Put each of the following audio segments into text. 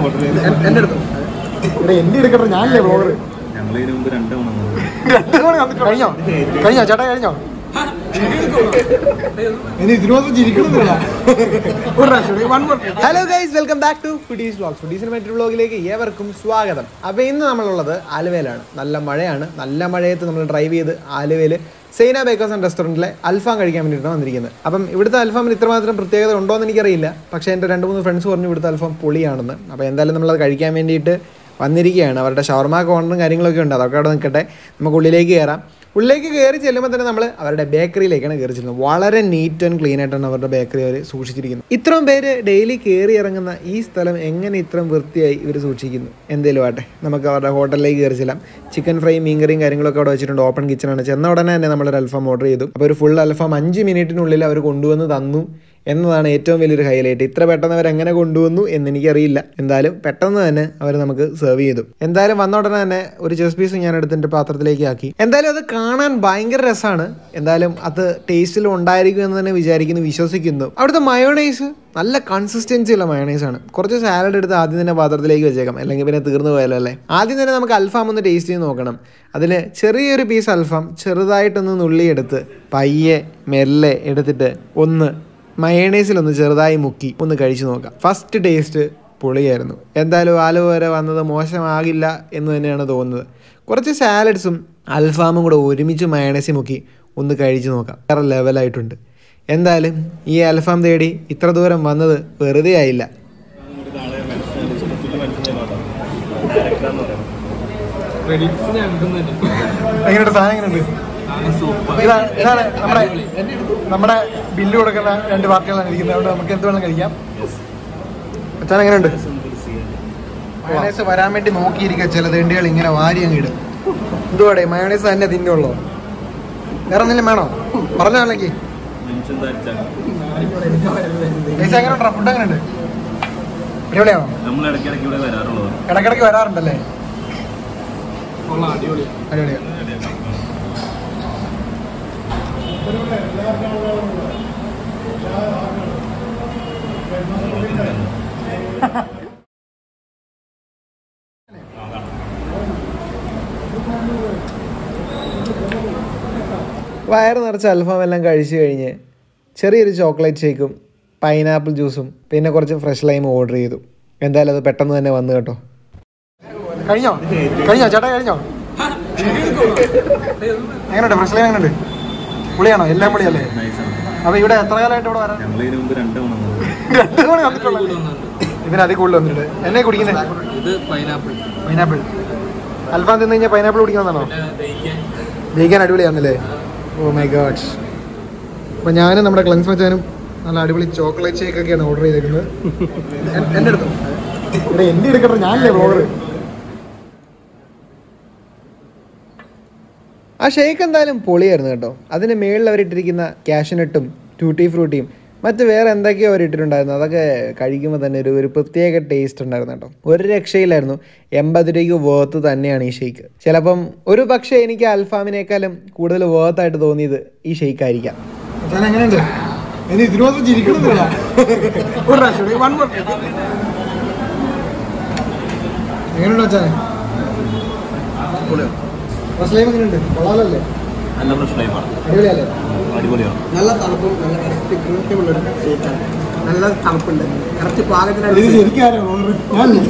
Order ചെയ്ത് എന്റെ അടുത്ത് ഇവിടെ എന്റെ എടുക്കട്ടെ ഞാനല്ലേ ബ്ലോഗർ ഞങ്ങൾ ഇതിനു മുമ്പ് രണ്ട് തവണ വന്നു. കഴിഞ്ഞോ കഴിഞ്ഞോ ചേട്ടാ കഴിഞ്ഞോ ഇനി ഇതിനകത്ത് ചിരിക്കണമെന്നില്ല ഒരു പ്രാവശ്യം one more hello guys welcome back to foodies vlogs ഫുഡീസിന് മറ്റൊരു വ്ളോഗിലേക്ക് ഏവർക്കും സ്വാഗതം അപ്പോൾ ഇന്ന് നമ്മളുള്ളത് ആലുവയിലാണ് നല്ല മഴയാണ് നല്ല മഴയത്ത് നമ്മൾ ഡ്രൈവ് ചെയ്ത് ആലുവയിൽ സൈന ബേക്കേഴ്സ് ആൻഡ് റെസ്റ്റോറൻറ്റിലെ അൽഫാം കഴിക്കാൻ വേണ്ടിയിട്ടാണ് വന്നിരിക്കുന്നത് അപ്പം ഇവിടുത്തെ അൽഫാമിന് ഇത്രമാത്രം പ്രത്യേകത ഉണ്ടോ എന്ന് എനിക്കറിയില്ല പക്ഷേ എൻ്റെ രണ്ട് മൂന്ന് ഫ്രണ്ട്സ് പറഞ്ഞു ഇവിടുത്തെ അൽഫാം പൊളിയാണെന്ന് അപ്പോൾ എന്തായാലും നമ്മളത് കഴിക്കാൻ വേണ്ടിയിട്ട് വന്നിരിക്കുകയാണ് അവരുടെ ഷവർമ കോർണറും കാര്യങ്ങളൊക്കെ ഉണ്ട് അതൊക്കെ അവിടെ നിൽക്കട്ടെ നമുക്ക് ഉള്ളിലേക്ക് കയറാം ഉള്ളിലേക്ക് കയറി ചെല്ലുമ്പോൾ തന്നെ നമ്മൾ അവരുടെ ബേക്കറിയിലേക്കാണ് കയറി ചെല്ലുന്നത് വളരെ നീറ്റ് ആൻഡ് ക്ലീൻ ആയിട്ടാണ് അവരുടെ ബേക്കറി അവർ സൂക്ഷിച്ചിരിക്കുന്നത് ഇത്രയും പേര് ഡെയിലി കയറി ഇറങ്ങുന്ന ഈ സ്ഥലം എങ്ങനെ ഇത്രയും വൃത്തിയായി ഇവർ സൂക്ഷിക്കുന്നു എന്തേലും ആട്ടെ നമുക്ക് അവരുടെ ഹോട്ടലിലേക്ക് കയറി ചെല്ലാം ചിക്കൻ ഫ്രൈ മീൻകറിയും കാര്യങ്ങളൊക്കെ അവിടെ വെച്ചിട്ടുണ്ട് ഓപ്പൺ കിച്ചണാണ് ചെന്ന ഉടനെ തന്നെ നമ്മളൊരു അൽഫാം ഓർഡർ ചെയ്തു അപ്പോൾ ഒരു ഫുൾ അൽഫാം അഞ്ച് മിനിറ്റിനുള്ളിൽ അവർ കൊണ്ടുവന്ന് തന്നു എന്നതാണ് ഏറ്റവും വലിയൊരു ഹൈലൈറ്റ് ഇത്ര പെട്ടെന്ന് അവർ എങ്ങനെ കൊണ്ടുവന്നു എന്ന് എനിക്കറിയില്ല എന്തായാലും പെട്ടെന്ന് തന്നെ അവർ നമുക്ക് സെർവ് ചെയ്തു എന്തായാലും വന്ന ഉടനെ തന്നെ ഒരു ചെസ് പീസ് ഞാൻ എടുത്ത് എൻ്റെ പാത്രത്തിലേക്ക് ആക്കി എന്തായാലും അത് കാണാൻ ഭയങ്കര രസമാണ് എന്തായാലും അത് ടേസ്റ്റിലും ഉണ്ടായിരിക്കും എന്ന് തന്നെ വിചാരിക്കുന്നു വിശ്വസിക്കുന്നു അവിടുത്തെ മയോണൈസ് നല്ല കൺസിസ്റ്റൻസി ഉള്ള മയോണൈസ് ആണ് കുറച്ച് സാലഡ് എടുത്ത് ആദ്യം തന്നെ പാത്രത്തിലേക്ക് വെച്ചേക്കാം അല്ലെങ്കിൽ പിന്നെ തീർന്നു പോയാലോ അല്ലേ ആദ്യം തന്നെ നമുക്ക് അൽഫാം ഒന്ന് ടേസ്റ്റ് ചെയ്ത് നോക്കണം അതിൽ ചെറിയൊരു പീസ് അൽഫാം ചെറുതായിട്ടൊന്ന് നുള്ളിയെടുത്ത് പയ്യെ മെല്ലെ എടുത്തിട്ട് ഒന്ന് മയണൈസിലൊന്ന് ചെറുതായി മുക്കി ഒന്ന് കഴിച്ചു നോക്കാം ഫസ്റ്റ് ടേസ്റ്റ് പൊളിയായിരുന്നു എന്തായാലും ആലുവ വരെ വന്നത് മോശമാകില്ല എന്ന് തന്നെയാണ് തോന്നുന്നത് കുറച്ച് സാലഡ്സും അൽഫാമും കൂടെ ഒരുമിച്ച് മയണൈസിൽ മുക്കി ഒന്ന് കഴിച്ചു നോക്കാം വേറെ ലെവലായിട്ടുണ്ട് എന്തായാലും ഈ അൽഫാം തേടി ഇത്ര ദൂരം വന്നത് വെറുതെ ആയില്ല ഇവിടുത്തെ ആളെ മനസ്സിലായി സുഹൃത്തുക്കളെ മനസ്സിലായി ഡയറക്ടറാന്ന് പറയുന്നത് എങ്ങനെയുണ്ട് സാധനം എങ്ങനെയുണ്ട് ഇതാണ് ഇതാണ് നമ്മുടെ നമ്മുടെ ബില്ല് കൊടുക്കുന്ന രണ്ട് പാർട്ടികളാണ് ഇരിക്കുന്നത് അതുകൊണ്ട് നമുക്ക് എന്ത് വേണം കഴിക്കാം അച്ഛൻ എങ്ങനെയുണ്ട് മയോണൈസ് വരാൻ വേണ്ടി നോക്കിയിരിക്കുക ചില തെണ്ടികൾ ഇങ്ങനെ വാരി അങ്ങ് ഇടും എന്തുവാടേ മയോണൈസ് തന്നെ തിന്നുള്ളൂ വേറെ എന്തെങ്കിലും വേണോ പറഞ്ഞോ അല്ലെങ്കിൽ മനുഷ്യൻ ധരിച്ചാൽ പൈസ എങ്ങനെയുണ്ടോ ഫുഡ് എങ്ങനെയുണ്ട് അടിപൊളിയാണോ നമ്മൾ ഇടയ്ക്കിടയ്ക്ക് ഇവിടെ വരാറുള്ളത് ഇടയ്ക്കിടയ്ക്ക് വരാറുണ്ടല്ലേ അടിപൊളിയാ വയറ് നിറച്ച് അൽഫാം എല്ലാം കഴിച്ചു കഴിഞ്ഞ് ചെറിയൊരു ചോക്ലേറ്റ് ഷേക്കും പൈനാപ്പിൾ ജ്യൂസും പിന്നെ കുറച്ച് ഫ്രഷ് ലൈം ഓർഡർ ചെയ്തു എന്തായാലും അത് പെട്ടെന്ന് തന്നെ വന്നു കേട്ടോ കഴിഞ്ഞോ കഴിഞ്ഞോ ചേട്ടാ കഴിഞ്ഞോ എങ്ങനെയുണ്ട് ഫ്രഷ് ലൈൻ എങ്ങനെയുണ്ട് പുളിയാണോ എല്ലാം പുളിയല്ലേ നൈസാണ് അപ്പൊ ഇവിടെ എത്ര കാലമായിട്ട് ഇവിടെ വരാം ഞങ്ങൾ ഇതിനു മുമ്പ് രണ്ട് തവണ വന്നു. രണ്ട് തവണ വന്നിട്ടുള്ളൂ ഇതിന് അതിൽ കൂടുതൽ വന്നിട്ടുണ്ട് എന്നെ കുടിക്കുന്നത് ഇത് പൈനാപ്പിൾ പൈനാപ്പിൾ അൽഫാം തിന്നു കഴിഞ്ഞാൽ പൈനാപ്പിൾ കുടിക്കണമെന്നാണോ ദഹിക്കാൻ ദഹിക്കാൻ അടിപൊളിയാണല്ലേ ഓ മൈ ഗോഡ് അപ്പൊ ഞാനും നമ്മുടെ ക്ലൻസ് മച്ചാനും നല്ല അടിപൊളി ചോക്ലേറ്റ് ഷേക്ക് ഒക്കെയാണ് ഓർഡർ ചെയ്തേക്കുന്നത് എന്റെ അടുത്ത് ഇവിടെ എന്റെ എടുക്കട്ടെ ഞാനല്ലേ ബ്ലോഗർ ആ ഷേക്ക് എന്തായാലും പൊളിയായിരുന്നു കേട്ടോ അതിന് മേളിൽ അവരിട്ടിരിക്കുന്ന കാഷ്യനട്ടും ട്യൂട്ടി ഫ്രൂട്ടിയും മറ്റ് വേറെ എന്തൊക്കെയോ അവർ ഇട്ടിട്ടുണ്ടായിരുന്നു അതൊക്കെ കഴിക്കുമ്പോൾ തന്നെ ഒരു ഒരു പ്രത്യേക ടേസ്റ്റ് ഉണ്ടായിരുന്നു കേട്ടോ ഒരു രക്ഷയില്ലായിരുന്നു എൺപത് രൂപയ്ക്ക് വേർത്ത് തന്നെയാണ് ഈ ഷേക്ക് ചിലപ്പം ഒരു പക്ഷേ എനിക്ക് അൽഫാമിനേക്കാളും കൂടുതൽ വേർത്തായിട്ട് തോന്നിയത് ഈ ഷേക്ക് ആയിരിക്കാം മച്ചാൻ എങ്ങനെയുണ്ട് ഇനി ഇതിനകത്ത് ചിരിക്കണമെന്നില്ല ഒരു പ്രാവശ്യം വൺ മോർ എങ്ങനെയുണ്ട് മച്ചാൻ ഫസ്റ്റ് ലൈം എങ്ങനെയുണ്ട് കൊള്ളാലല്ലേ നല്ല ഫ്രഷ് ലൈഫാണ് അടിപൊളിയല്ലേ അടിപൊളിയാണ് നല്ല തണുപ്പും നല്ല കറക്റ്റ് കൃത്യമുള്ളൊരു ഷേക്കാണ് നല്ല തണുപ്പുണ്ട് കറക്റ്റ് ഇത് പാകത്തിനായിട്ട് ശരിക്കും ആരാ ബ്ലോഗർ ഞാനല്ലേ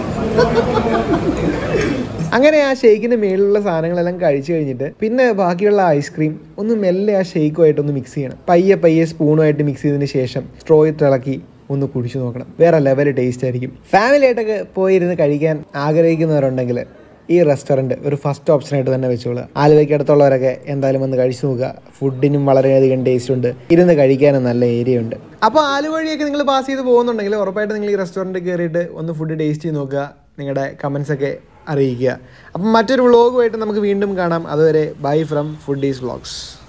അങ്ങനെ ആ ഷെയ്ക്കിന്റെ മേളിലുള്ള സാധനങ്ങളെല്ലാം കഴിച്ചു കഴിഞ്ഞിട്ട് പിന്നെ ബാക്കിയുള്ള ഐസ്ക്രീം ഒന്ന് മെല്ലെ ആ ഷെയ്ക്കുമായിട്ട് ഒന്ന് മിക്സ് ചെയ്യണം പയ്യെ പയ്യെ സ്പൂണുമായിട്ട് മിക്സ് ചെയ്തതിന് ശേഷം സ്ട്രോയിൽ തിളക്കി ഒന്ന് കുടിച്ചു നോക്കണം വേറെ ലെവൽ ടേസ്റ്റ് ആയിരിക്കും ഫാമിലി ആയിട്ടൊക്കെ പോയിരുന്ന് കഴിക്കാൻ ആഗ്രഹിക്കുന്നവരുണ്ടെങ്കിൽ ഈ റെസ്റ്റോറൻറ്റ് ഒരു ഫസ്റ്റ് ഓപ്ഷനായിട്ട് തന്നെ വെച്ചോളുക ആലുവയ്ക്ക് അടുത്തുള്ളവരൊക്കെ എന്തായാലും വന്ന് കഴിച്ചു നോക്കുക ഫുഡിനും വളരെയധികം ടേസ്റ്റ് ഉണ്ട് ഇരുന്ന് കഴിക്കാനും നല്ല ഏരിയ ഉണ്ട് അപ്പോൾ ആലുവ വഴിയൊക്കെ നിങ്ങൾ പാസ് ചെയ്ത് പോകുന്നുണ്ടെങ്കിൽ ഉറപ്പായിട്ട് നിങ്ങൾ ഈ റെസ്റ്റോറൻറ്റ് കയറിയിട്ട് ഒന്ന് ഫുഡ് ടേസ്റ്റ് ചെയ്ത് നോക്കുക നിങ്ങളുടെ കമൻസ് ഒക്കെ അറിയിക്കുക അപ്പം മറ്റൊരു വ്ളോഗുമായിട്ട് നമുക്ക് വീണ്ടും കാണാം അതുവരെ ബൈ ഫ്രം ഫുഡീസ് വ്ളോഗ്സ്